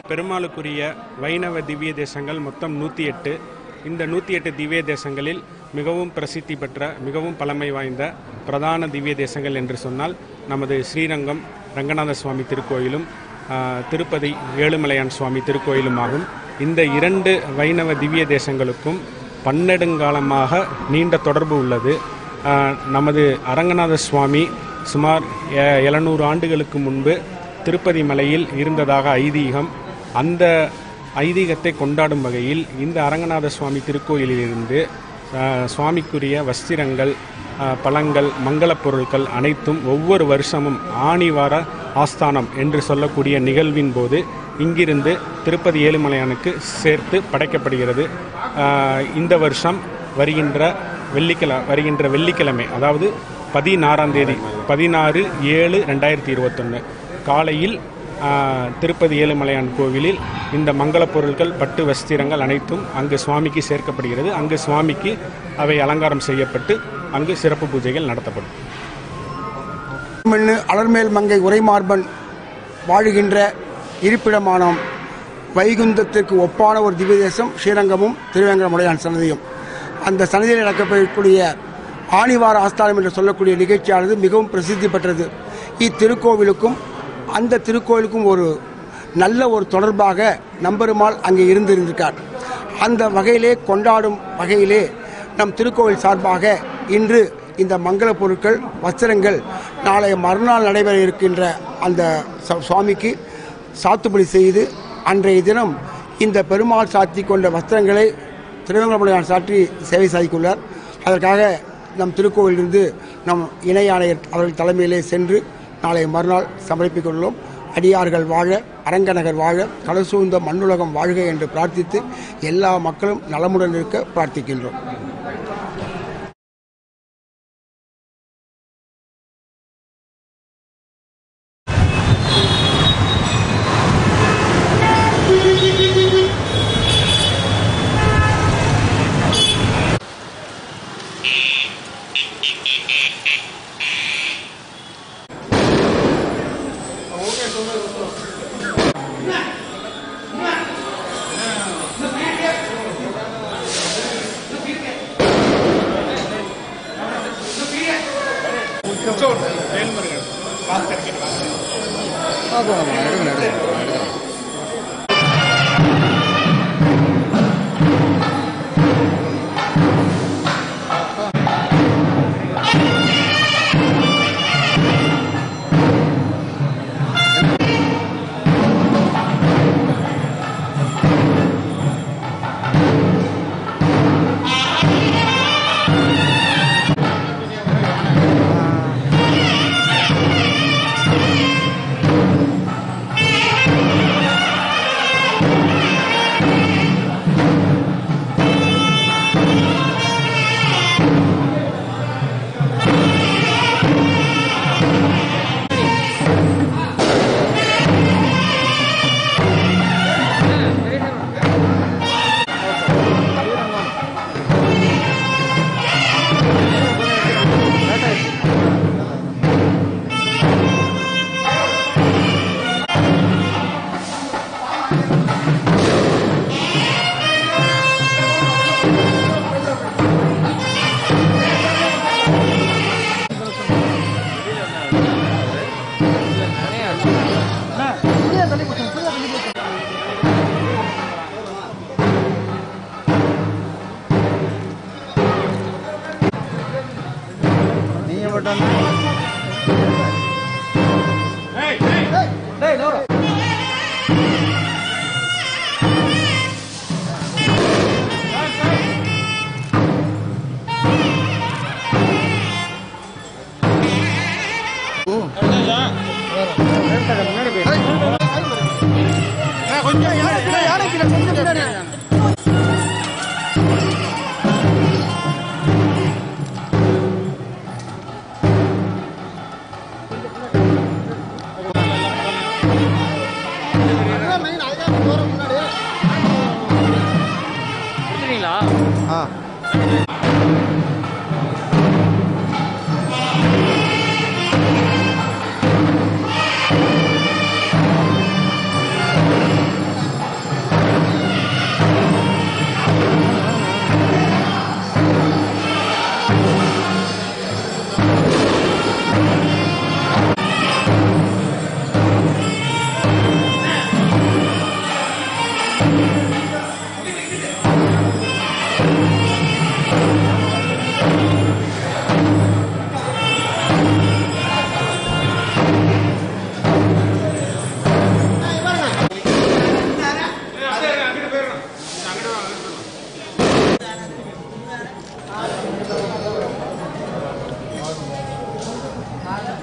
பெருமாளுக்குரிய வைணவ திவ்ய தேசங்கள் மொத்தம் நூற்றி எட்டு இந்த நூற்றி எட்டு திவ்ய தேசங்களில் மிகவும் பிரசித்தி பெற்ற மிகவும் பழமை வாய்ந்த பிரதான திவ்ய தேசங்கள் என்று சொன்னால் நமது ஸ்ரீரங்கம் ரங்கநாத சுவாமி திருக்கோயிலும் ஆ, திருப்பதி ஏழுமலையான் சுவாமி திருக்கோயிலும் ஆகும் இந்த இரண்டு வைணவ திவ்ய தேசங்களுக்கும் பன்னெடுங்காலமாக நீண்ட தொடர்பு உள்ளது ஆ, நமது அரங்கநாத சுவாமி சுமார் எ- எழுநூறு ஆண்டுகளுக்கு முன்பு திருப்பதி மலையில் இருந்ததாக ஐதீகம் அந்த ஐதீகத்தை கொண்டாடும் வகையில் இந்த அரங்கநாத சுவாமி திருக்கோயிலிலிருந்து அஹ், சுவாமிக்குரிய வஸ்திரங்கள் அஹ், பழங்கள் மங்களப் பொருட்கள் அனைத்தும் ஒவ்வொரு வருஷமும் ஆணிவார ஆஸ்தானம் என்று சொல்லக்கூடிய நிகழ்வின் போது இங்கிருந்து திருப்பதி ஏழுமலையானுக்கு சேர்த்து படைக்கப்படுகிறது அஹ், இந்த வருஷம் வருகின்ற வெள்ளிக்கிழமை வருகின்ற வெள்ளிக்கிழமை அதாவது பதினாறாம் தேதி பதினாறு ஏழு ரெண்டாயிரத்தி இருபத்தொன்று காலையில் ஆ, திருப்பதி ஏழுமலையான் கோவிலில் இந்த மங்களப் பொருட்கள் பட்டு வஸ்திரங்கள் அனைத்தும் அங்கு சுவாமிக்கு சேர்க்கப்படுகிறது அங்கு சுவாமிக்கு அவை அலங்காரம் செய்யப்பட்டு அங்கு சிறப்பு பூஜைகள் நடத்தப்படும் மண்ணு அலர்மேல் மங்கை உரைமார்பன் வாழுகின்ற இருப்பிடமானோம் வைகுந்தத்திற்கு ஒப்பான ஒரு திவ்ய தேசம் ஸ்ரீரங்கமும் திருவேங்கடமுடையான் சன்னதியும் அந்த சன்னதியில் நடக்கப்படக்கூடிய ஆணிவார ஆஸ்தானம் என்று சொல்லக்கூடிய நிகழ்ச்சியானது மிகவும் பிரசித்தி பெற்றது இத்திருக்கோவிலுக்கும் அந்த திருக்கோவிலுக்கும் ஒரு நல்ல ஒரு தொடர்பாக நம்பெருமாள் அங்கே இருந்திருந்திருக்கார் அந்த வகையிலே கொண்டாடும் வகையிலே நம் திருக்கோவில் சார்பாக இன்று இந்த மங்கள பொருட்கள் வஸ்திரங்கள் நாளைய மறுநாள் நடைபெற இருக்கின்ற அந்த ச- சுவாமிக்கு சாத்துப்படி செய்து அன்றைய தினம் இந்த பெருமாள் சாத்தி கொண்ட வஸ்திரங்களை திருவேங்கடமுடையான் சாற்றி சேவை சாதிக்குள்ளார் அதற்காக நம் திருக்கோவிலிருந்து நம் இணை ஆணையர் அவர்கள் தலைமையிலே சென்று நாளை மறுநாள் சமர்ப்பிக்க உள்ளோம் அடியார்கள் வாழ அரங்கநகர் வாழ கடசூழ்ந்த மண்ணுலகம் வாழ்க என்று பிரார்த்தித்து எல்லா மக்களும் நலமுடன் இருக்க பிரார்த்திக்கின்றோம்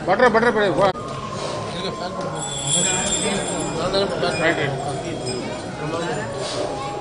பட்டர் பட்டர் பட்டர் போ ரைட் ரைட்